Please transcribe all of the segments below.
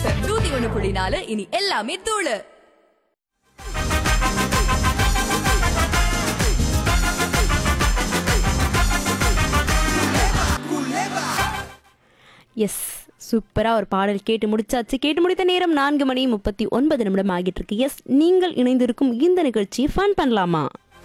FM நூத்தி ஒண்ணு புள்ளி நாலு இனி எல்லாமே தூளு எஸ் சூப்பராக ஒரு பாடல் கேட்டு முடிச்சாச்சு கேட்டு முடித்த நேரம் நான்கு மணி முப்பத்தி ஒன்பது நிமிடம் ஆகிட்டு இருக்கு எஸ் நீங்கள் இணைந்திருக்கும் இந்த நிகழ்ச்சி ஃபன் பண்ணலாமா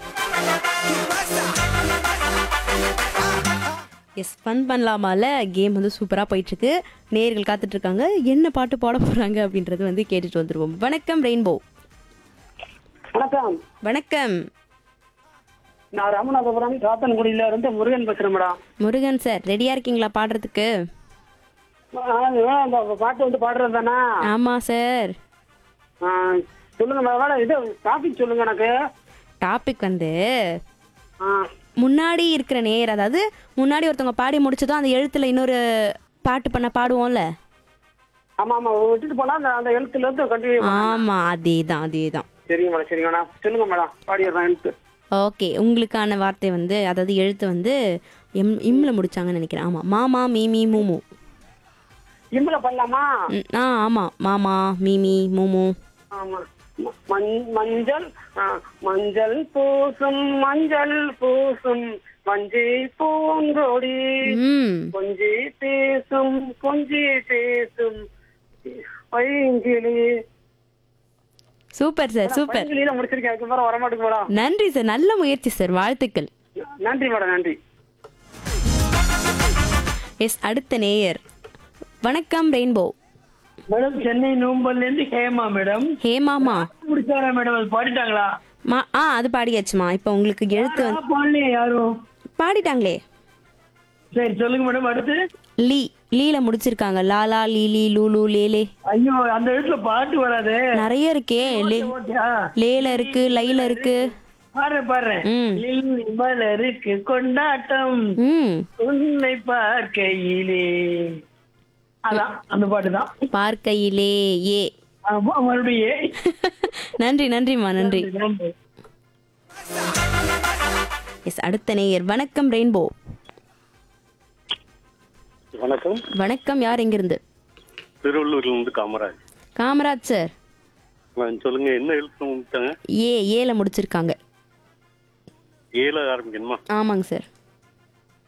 எஸ் ஃபன் பண்ணலாமால கேம் வந்து சூப்பராக போயிட்டுருக்கு நேர்கள் காத்துட்டு இருக்காங்க என்ன பாட்டு பாட போகிறாங்க அப்படின்றது வந்து கேட்டுட்டு வந்துருவோம் வணக்கம் ரெயின்போ வணக்கம் வணக்கம் நான் ராமநாதபுரம் சாத்தன்குடியில இருந்து முருகன் பேசுறேன் மேடம் முருகன் சார் ரெடியாக இருக்கீங்களா பாடுறதுக்கு ஆ, ஆ, இந்த பாட்டு வந்து பாடுறது தானே ஆமாம் சார் ஆ, சொல்லுங்க மேடம் இது டாபிக் சொல்லுங்க எனக்கு டாபிக் வந்து ஆ, முன்னாடி இருக்கிற நேர் அதாவது முன்னாடி ஒருத்தவங்க பாடி முடிச்சதும் அந்த எழுத்துல இன்னொரு பாட்டு பண்ண பாடுவோம்ல ஆமா ஆமா விட்டுட்டு போனா அந்த அந்த எழுத்துல இருந்து கண்டினியூ ஆமா அதே தான் அதே தான் சரிங்க மேடம் சரிங்க மேடம் சொல்லுங்க மேடம் பாடிடுறேன் எழுத்து ஓகே உங்களுக்கான வார்த்தை வந்து அதாவது எழுத்து வந்து எம் இம்ல முடிச்சாங்கன்னு நினைக்கிறேன் ஆமா மாமா மீமி மூமு இம்புல பண்ணலாமா ம், ஆ ஆமா மாமா மீமி மூமு ஆமா ம- மஞ்- மஞ்சள் ஆ, மஞ்சள் பூசும் மஞ்சள் பூசும் மஞ்சி பூங்கொடி ம் கொஞ்சி பேசும் கொஞ்சி பேசும் பைங்கிளி சூப்பர் சார் சூப்பர் பைங்கிளியில முடிச்சிருக்கேன் அதுக்கப்புறம் வரமாட்டேங்க மேடம் நன்றி சார் நல்ல முயற்சி சார் வாழ்த்துக்கள் நன்றி மேடம் நன்றி எஸ் அடுத்த நேயர் வணக்கம் ரெயின்போ மேடம் சென்னை நூம்பல்ல இருந்து ஹேமா மேடம் ஹேமாமா முடிச்சாரா மேடம் அது பாடிட்டாங்களா மா ஆ அது பாடியாச்சுமா இப்போ உங்களுக்கு எழுத்து வந்து ஆ, பாடலையே யாரும் பாடிட்டாங்களே சரி சொல்லுங்க மேடம் அடுத்து லீ லீல முடிச்சிருக்காங்க லாலா லீலி லூலு லேலே ஐயோ அந்த இடத்துல பாட்டு வராதே நிறைய இருக்கே லே ஓகே லேல இருக்கு லைல இருக்கு பாடுறேன் பாடுறேன் ம். லில்லி மலருக்கு கொண்டாட்டம் ம் உன்னை பார்க்கையிலே அதான் அந்த பாட்டு தான் பார்க்கையிலே ஏ ஆமா, மறுபடியும் நன்றி நன்றிம்மா நன்றி நன்றி எஸ் அடுத்த நேயர் வணக்கம் ரெயின்போ வணக்கம் வணக்கம் யார் எங்கிருந்து திருவள்ளூர்ல இருந்து காமராஜ் காமராஜ் சார் நான் சொல்லுங்க என்ன எழுத்து முடிச்சாங்க ஏ ஏல முடிச்சிருக்காங்க ஏல ஆரம்பிக்கணுமா ஆமாங்க சார்